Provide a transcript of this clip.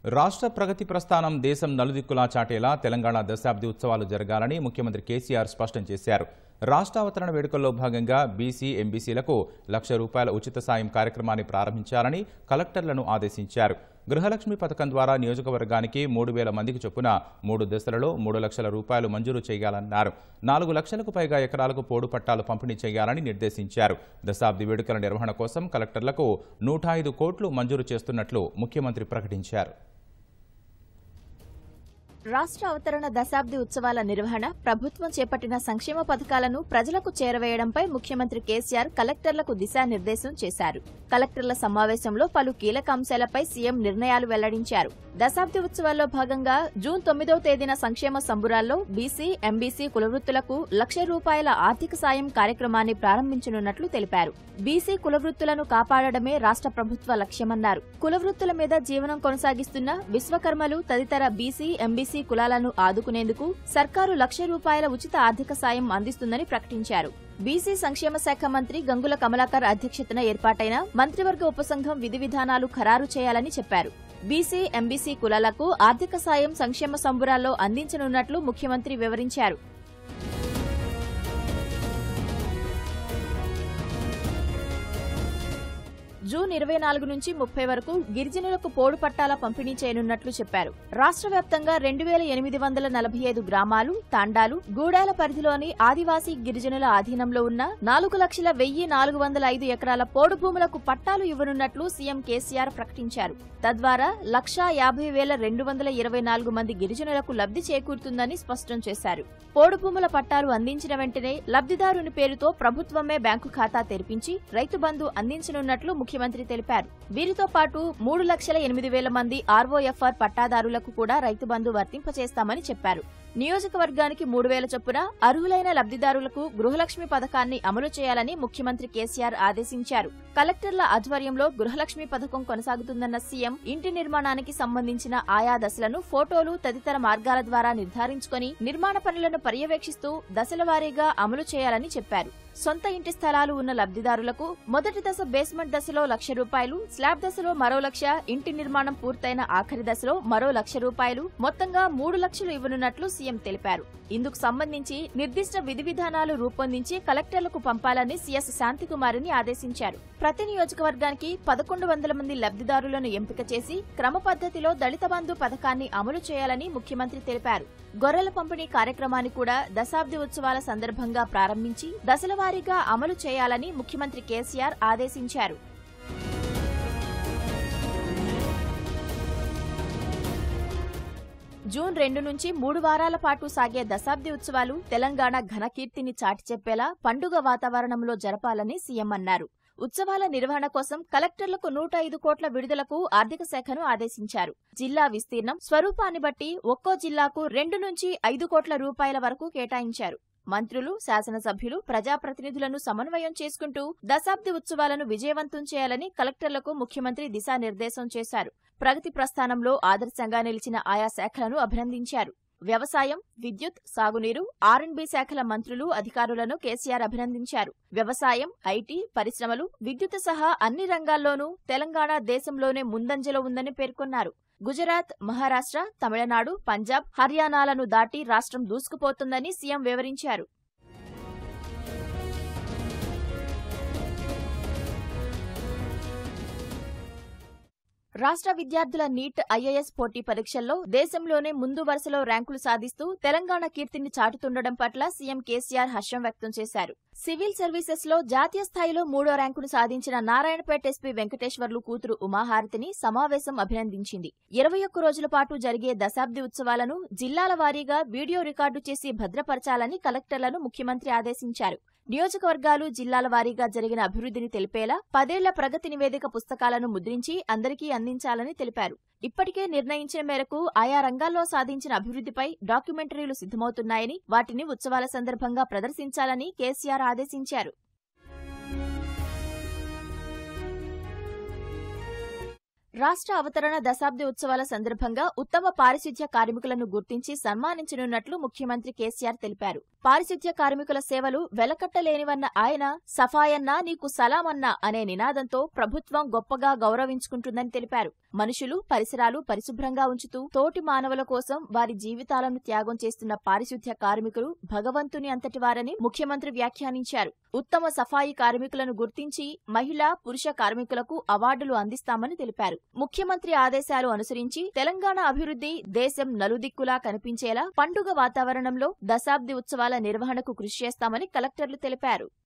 రాష్ట్ర ప్రగతి ప్రస్థానం దేశం నలుదిక్కులా చాటేలా తెలంగాణ దశాబ్ది ఉత్సవాలు జరగాలని ముఖ్యమంత్రి కేసీఆర్ స్పష్టం చేశారు రాష్ట్ర అవతరణ వేడుకల్లో భాగంగా బీసీ ఎంబీసీలకు లక్ష రూపాయల ఉచిత సాయం కార్యక్రమాన్ని ప్రారంభించాలని కలెక్టర్లను ఆదేశించారు గృహలక్ష్మి పథకం ద్వారా నియోజకవర్గానికి మూడు వేల మందికి చొప్పున మూడు దశలలో మూడు లక్షల రూపాయలు మంజూరు చేయాలన్నారు నాలుగు లక్షలకు పైగా ఎకరాలకు పోడు పట్టాలు పంపిణీ చేయాలని నిర్దేశించారు దశాబ్ది వేడుకల నిర్వహణ కోసం కలెక్టర్లకు నూట ఐదు కోట్లు మంజూరు చేస్తున్నట్లు ముఖ్యమంత్రి ప్రకటించారు రాష్ట్ర అవతరణ దశాబ్ది ఉత్సవాల నిర్వహణ ప్రభుత్వం చేపట్టిన సంక్షేమ పథకాలను ప్రజలకు చేరవేయడంపై ముఖ్యమంత్రి కేసీఆర్ కలెక్టర్లకు దిశానిర్దేశం చేశారు కలెక్టర్ల సమావేశంలో పలు కీలక అంశాలపై సీఎం నిర్ణయాలు వెల్లడించారు దశాబ్ది ఉత్సవాల్లో భాగంగా జూన్ తొమ్మిదవ తేదీన సంక్షేమ సంబురాల్లో బీసీ ఎంబీసీ కులవృత్తులకు లక్ష రూపాయల ఆర్థిక సాయం కార్యక్రమాన్ని ప్రారంభించనున్నట్లు తెలిపారు బీసీ కులవృత్తులను కాపాడడమే రాష్ట్ర ప్రభుత్వ లక్ష్యమన్నారు కులవృత్తుల మీద జీవనం కొనసాగిస్తున్న విశ్వకర్మలు తదితర బీసీ ఎంబీసీ కులాలను ఆదుకునేందుకు సర్కారు లక్ష రూపాయల ఉచిత ఆర్థిక సాయం అందిస్తుందని ప్రకటించారు బీసీ సంక్షేమ శాఖ మంత్రి గంగుల కమలాకర్ అధ్యక్షతన ఏర్పాటైన మంత్రివర్గ ఉపసంఘం విధి విధానాలు ఖరారు చేయాలని చెప్పారు బీసీ ఎంబీసీ కులాలకు ఆర్థిక సాయం సంక్షేమ సంబురాల్లో అందించనున్నట్లు ముఖ్యమంత్రి వివరించారు జూన్ ఇరవై నాలుగు నుంచి ముప్పై వరకు గిరిజనులకు పోడు పట్టాల పంపిణీ చేయనున్నట్లు చెప్పారు రాష్ట్ర వ్యాప్తంగా రెండు వేల ఎనిమిది వందల నలభై ఐదు గ్రామాలు తాండాలు గూడాల పరిధిలోని ఆదివాసీ గిరిజనుల ఆధీనంలో ఉన్న నాలుగు లక్షల వెయ్యి నాలుగు వందల ఐదు ఎకరాల పోడు భూములకు పట్టాలు ఇవ్వనున్నట్లు సీఎం కేసీఆర్ ప్రకటించారు తద్వారా లక్షా యాభై వేల రెండు వందల ఇరవై నాలుగు మంది గిరిజనులకు లబ్ధి చేకూరుతుందని స్పష్టం చేశారు పోడు భూముల పట్టాలు అందించిన వెంటనే లబ్ధిదారుని పేరుతో ప్రభుత్వమే బ్యాంకు ఖాతా తెరిపించి రైతు బంధు అందించనున్నట్లు ముఖ్యమంత్రి తెలిపారు వీరితో పాటు మూడు లక్షల ఎనిమిది వేల మంది ఆర్ఓఎఫ్ఆర్ పట్టాదారులకు కూడా రైతు బంధు వర్తింపచేస్తామని చెప్పారు నియోజకవర్గానికి మూడు వేల చొప్పున అర్హులైన లబ్ధిదారులకు గృహలక్ష్మి పథకాన్ని అమలు చేయాలని ముఖ్యమంత్రి కేసీఆర్ ఆదేశించారు కలెక్టర్ల ఆధ్వర్యంలో గృహలక్ష్మి పథకం కొనసాగుతుందన్న సీఎం ఇంటి నిర్మాణానికి సంబంధించిన ఆయా దశలను ఫోటోలు తదితర మార్గాల ద్వారా నిర్ధారించుకొని నిర్మాణ పనులను పర్యవేక్షిస్తూ దశల వారీగా అమలు చేయాలని చెప్పారు సొంత ఇంటి స్థలాలు ఉన్న లబ్ధిదారులకు మొదటి దశ బేస్మెంట్ దశలో లక్ష రూపాయలు స్లాబ్ దశలో మరో లక్ష ఇంటి నిర్మాణం పూర్తయిన ఆఖరి దశలో మరో లక్ష రూపాయలు మొత్తంగా మూడు లక్షలు ఇవ్వనున్నట్లు సీఎం తెలిపారు ఇందుకు సంబంధించి నిర్దిష్ట విధి విధానాలు రూపొందించి కలెక్టర్లకు పంపాలని సీఎస్ శాంతికుమారిని ఆదేశించారు ప్రతి నియోజకవర్గానికి పదకొండు వందల మంది లబ్ధిదారులను ఎంపిక చేసి క్రమ పద్ధతిలో దళిత బంధు పథకాన్ని అమలు చేయాలని ముఖ్యమంత్రి తెలిపారు గొర్రెల పంపిణీ కార్యక్రమాన్ని కూడా దశాబ్ది ఉత్సవాల సందర్భంగా ప్రారంభించి దశల వారీగా అమలు చేయాలని ముఖ్యమంత్రి కేసీఆర్ ఆదేశించారు జూన్ రెండు నుంచి మూడు వారాల పాటు సాగే దశాబ్ది ఉత్సవాలు తెలంగాణ ఘనకీర్తిని చాటి చెప్పేలా పండుగ వాతావరణంలో జరపాలని సీఎం అన్నారు ఉత్సవాల నిర్వహణ కోసం కలెక్టర్లకు నూట ఐదు కోట్ల విడుదలకు ఆర్థిక శాఖను ఆదేశించారు జిల్లా విస్తీర్ణం స్వరూపాన్ని బట్టి ఒక్కో జిల్లాకు రెండు నుంచి ఐదు కోట్ల రూపాయల వరకు కేటాయించారు మంత్రులు శాసనసభ్యులు ప్రజాప్రతినిధులను సమన్వయం చేసుకుంటూ దశాబ్ది ఉత్సవాలను విజయవంతం చేయాలని కలెక్టర్లకు ముఖ్యమంత్రి దిశానిర్దేశం చేశారు ప్రగతి ప్రస్థానంలో ఆదర్శంగా నిలిచిన ఆయా శాఖలను అభినందించారు వ్యవసాయం విద్యుత్ సాగునీరు ఆర్ఎండ్బీ శాఖల మంత్రులు అధికారులను కేసీఆర్ అభినందించారు వ్యవసాయం ఐటీ పరిశ్రమలు విద్యుత్ సహా అన్ని రంగాల్లోనూ తెలంగాణ దేశంలోనే ముందంజలో ఉందని పేర్కొన్నారు గుజరాత్ మహారాష్ట్ర తమిళనాడు పంజాబ్ హర్యానాలను దాటి రాష్ట్రం దూసుకుపోతుందని సీఎం వివరించారు రాష్ట్ర విద్యార్థుల నీట్ ఐఏఎస్ పోటీ పరీక్షల్లో దేశంలోనే ముందు వరుసలో ర్యాంకులు సాధిస్తూ తెలంగాణ కీర్తిని చాటుతుండడం పట్ల సీఎం కేసీఆర్ హర్షం వ్యక్తం చేశారు సివిల్ సర్వీసెస్ లో జాతీయ స్థాయిలో మూడో ర్యాంకును సాధించిన నారాయణపేట ఎస్పీ వెంకటేశ్వర్లు కూతురు ఉమాహారతిని సమావేశం అభినందించింది ఇరవై ఒక్క రోజుల పాటు జరిగే దశాబ్ది ఉత్సవాలను జిల్లాల వారీగా వీడియో రికార్డు చేసి భద్రపరచాలని కలెక్టర్లను ముఖ్యమంత్రి ఆదేశించారు నియోజకవర్గాలు జిల్లాల వారీగా జరిగిన అభివృద్ధిని తెలిపేలా పదేళ్ల ప్రగతి నివేదిక పుస్తకాలను ముద్రించి అందరికీ అందించాలని తెలిపారు ఇప్పటికే నిర్ణయించిన మేరకు ఆయా రంగాల్లో సాధించిన అభివృద్ధిపై డాక్యుమెంటరీలు సిద్ధమవుతున్నాయని వాటిని ఉత్సవాల సందర్భంగా ప్రదర్శించాలని కేసీఆర్ ఆదేశించారు రాష్ట్ర అవతరణ దశాబ్ది ఉత్సవాల సందర్భంగా ఉత్తమ పారిశుధ్య కార్మికులను గుర్తించి సన్మానించనున్నట్లు ముఖ్యమంత్రి కేసీఆర్ తెలిపారు పారిశుధ్య కార్మికుల సేవలు వెలకట్టలేనివన్న ఆయన సఫాయన్నా నీకు సలామన్నా అనే నినాదంతో ప్రభుత్వం గొప్పగా గౌరవించుకుంటుందని తెలిపారు మనుషులు పరిసరాలు పరిశుభ్రంగా ఉంచుతూ తోటి మానవుల కోసం వారి జీవితాలను త్యాగం చేస్తున్న పారిశుద్ధ్య కార్మికులు భగవంతుని అంతటి వారని ముఖ్యమంత్రి వ్యాఖ్యానించారు ఉత్తమ సఫాయి కార్మికులను గుర్తించి మహిళా పురుష కార్మికులకు అవార్డులు అందిస్తామని తెలిపారు ముఖ్యమంత్రి ఆదేశాలు అనుసరించి తెలంగాణ అభివృద్ధి దేశం నలుదిక్కులా కనిపించేలా పండుగ వాతావరణంలో దశాబ్ది ఉత్సవాల నిర్వహణకు కృషి చేస్తామని కలెక్టర్లు తెలిపారు